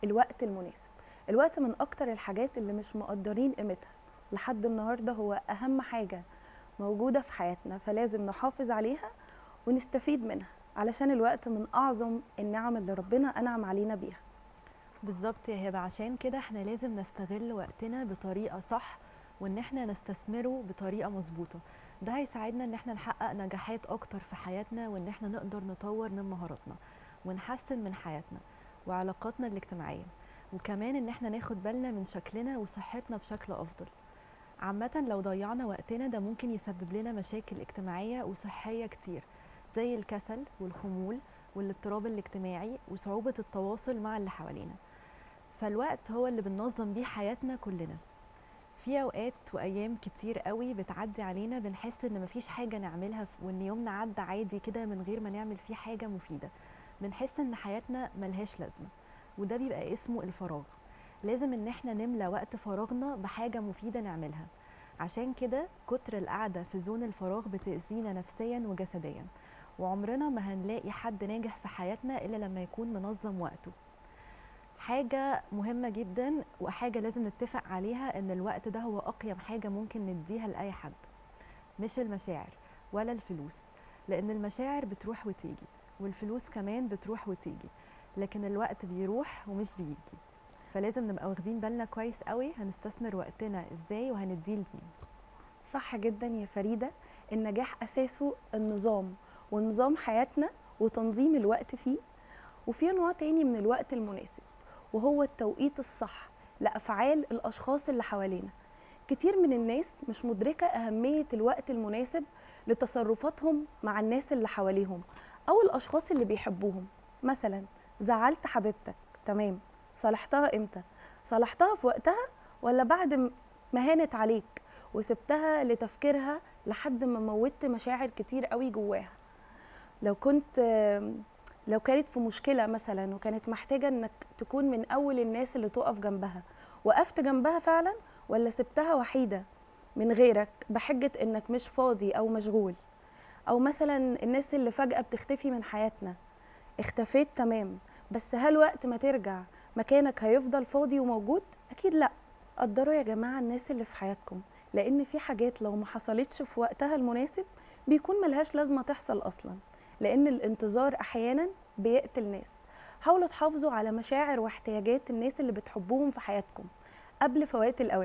الوقت المناسب الوقت من اكتر الحاجات اللي مش مقدرين قيمتها لحد النهارده هو اهم حاجه موجوده في حياتنا فلازم نحافظ عليها ونستفيد منها علشان الوقت من اعظم النعم اللي ربنا انعم علينا بيها بالظبط يا هبه عشان كده احنا لازم نستغل وقتنا بطريقه صح وان احنا نستثمره بطريقه مظبوطه ده هيساعدنا ان احنا نحقق نجاحات اكتر في حياتنا وان احنا نقدر نطور من مهاراتنا ونحسن من حياتنا وعلاقاتنا الاجتماعيه وكمان ان احنا ناخد بالنا من شكلنا وصحتنا بشكل افضل عامة لو ضيعنا وقتنا ده ممكن يسبب لنا مشاكل اجتماعية وصحية كتير زي الكسل والخمول والاضطراب الاجتماعي وصعوبة التواصل مع اللي حوالينا فالوقت هو اللي بننظم بيه حياتنا كلنا في اوقات وايام كتير قوي بتعدي علينا بنحس ان مفيش حاجه نعملها وان يومنا عدى عادي كده من غير ما نعمل فيه حاجه مفيده بنحس ان حياتنا ملهاش لازمه وده بيبقى اسمه الفراغ لازم ان احنا نملى وقت فراغنا بحاجه مفيده نعملها عشان كده كتر القعده في زون الفراغ بتاذينا نفسيا وجسديا وعمرنا ما هنلاقي حد ناجح في حياتنا الا لما يكون منظم وقته حاجة مهمة جدا وحاجة لازم نتفق عليها ان الوقت ده هو اقيم حاجة ممكن نديها لأي حد مش المشاعر ولا الفلوس لان المشاعر بتروح وتيجي والفلوس كمان بتروح وتيجي لكن الوقت بيروح ومش بيجي فلازم نبقى واخدين بالنا كويس قوي هنستثمر وقتنا ازاي وهنديه لمين صح جدا يا فريده النجاح اساسه النظام ونظام حياتنا وتنظيم الوقت فيه وفي نوع تاني من الوقت المناسب وهو التوقيت الصح لافعال الاشخاص اللي حوالينا كتير من الناس مش مدركه اهميه الوقت المناسب لتصرفاتهم مع الناس اللي حواليهم او الاشخاص اللي بيحبوهم مثلا زعلت حبيبتك تمام صالحتها امتى صالحتها في وقتها ولا بعد ما هانت عليك وسبتها لتفكيرها لحد ما موتت مشاعر كتير قوي جواها لو كنت لو كانت في مشكلة مثلا وكانت محتاجة انك تكون من اول الناس اللي تقف جنبها وقفت جنبها فعلا ولا سبتها وحيدة من غيرك بحجة انك مش فاضي او مشغول او مثلا الناس اللي فجأة بتختفي من حياتنا اختفيت تمام بس هل وقت ما ترجع مكانك هيفضل فاضي وموجود اكيد لا قدروا يا جماعة الناس اللي في حياتكم لان في حاجات لو ما حصلتش في وقتها المناسب بيكون ملهاش لازمة تحصل اصلا لان الانتظار احيانا بيقتل ناس حاولوا تحافظوا على مشاعر واحتياجات الناس اللي بتحبوهم في حياتكم قبل فوات الاوان